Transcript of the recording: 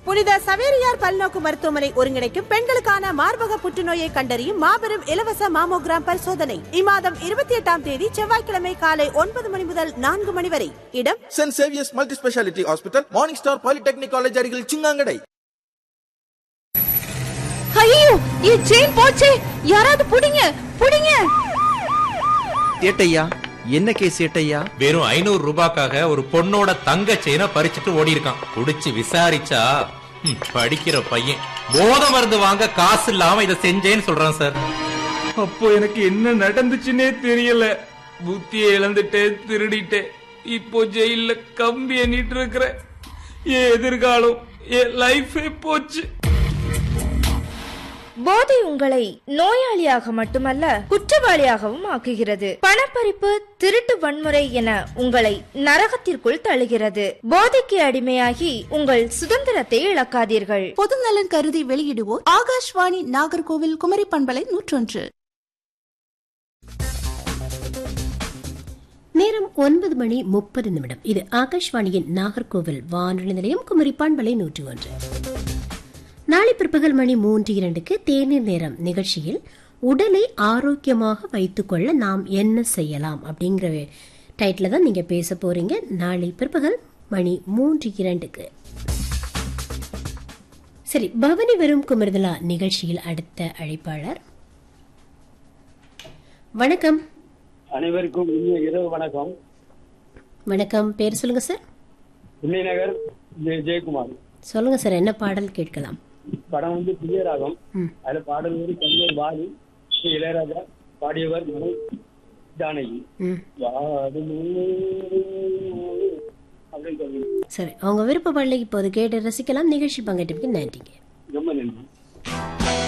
புனித சவேரியார் பல்நோக்கு மருத்துவமனை ஒருங்கிணைக்கும் பெண்களுக்கான மார்பக புற்றுநோயை கண்டறியும் மாபெரும் இலவச மாமோகிராம் பரிசோதனை இம்மாதம் இருபத்தி எட்டாம் தேதி செவ்வாய்க்கிழமை காலை ஒன்பது மணி முதல் நான்கு மணி வரை இடம் Saint Xavier's multi speciality hospital Morning Star polytechnic college அருகில் சிங்காங்கடை ஐயோ என் செயின் போச்சே யாராவது புடிங்க புடிங்க ஏட்டையா என்ன கேஸ் ஏட்டையா வெறும் ஐநூறு ரூபாய்க்காக ஒரு பொண்ணோட தங்க செயினை பறிச்சுட்டு ஓடி இருக்கான் குடிச்சு விசாரிச்சா ம், படிக்கிற பையன் போத மருந்து வாங்க காசு இல்லாம இதை செஞ்சேன்னு சொல்றான் சார் அப்போ எனக்கு என்ன நடந்துச்சுன்னே தெரியல புத்தியை இழந்துட்டேன் திருடிட்டேன் இப்போ ஜெயில கம்பி எண்ணிட்டு இருக்கிறேன் என் எதிர்காலம் என் லைஃபே போச்சு போதை உங்களை நோயாளியாக மட்டுமல்ல குற்றவாளியாகவும் ஆக்குகிறது பணப்பறிப்பு திருட்டு வன்முறை என உங்களை நரகத்திற்குள் தள்ளுகிறது போதைக்கு அடிமையாகி உங்கள் சுதந்திரத்தை இழக்காதீர்கள் பொதுநலன் கருதி வெளியிடுவோர் ஆகாஷ்வாணி நாகர்கோவில் குமரி பண்பலை நூற்றொன்று நேரம் ஒன்பது மணி முப்பது நிமிடம் இது ஆகாஷ்வாணியின் நாகர்கோவில் வானொலி நிலையம் குமரி பண்பலை நூற்றி ஒன்று நாளை பிற்பகல் மணி மூன்று இரண்டுக்கு தேநீர் நேரம் நிகழ்ச்சியில் உடலை ஆரோக்கியமாக வைத்துக்கொள்ள நாம் என்ன செய்யலாம் அப்படிங்கிற டைட்டில் தான் நீங்கள் பேச போறீங்க நாளை பிற்பகல் மணி மூன்று இரண்டுக்கு சரி பவனி வரும் குமர்தலா நிகழ்ச்சியில் அடுத்த அழைப்பாளர் வணக்கம் அனைவருக்கும் இனிய இரவு வணக்கம் வணக்கம் பேர் சொல்லுங்க சார் நகர் ஜெயக்குமார் சொல்லுங்க சார் என்ன பாடல் கேட்கலாம் படம் வந்து புதியராகம் ம். அதுல பாடல் வந்து கவிஞர் பாலு ஸ்ரீ இளையராஜா பாடியவர் மனோ ஜானகி ம் வாடுமே அப்படின்னு சொல்லி சரி அவங்க விருப்ப பாடலை இப்போது கேட்டு ரசிக்கலாம் நிகழ்ச்சி பங்கேற்றதுக்கு நன்றிங்க ரொம்ப நன்றி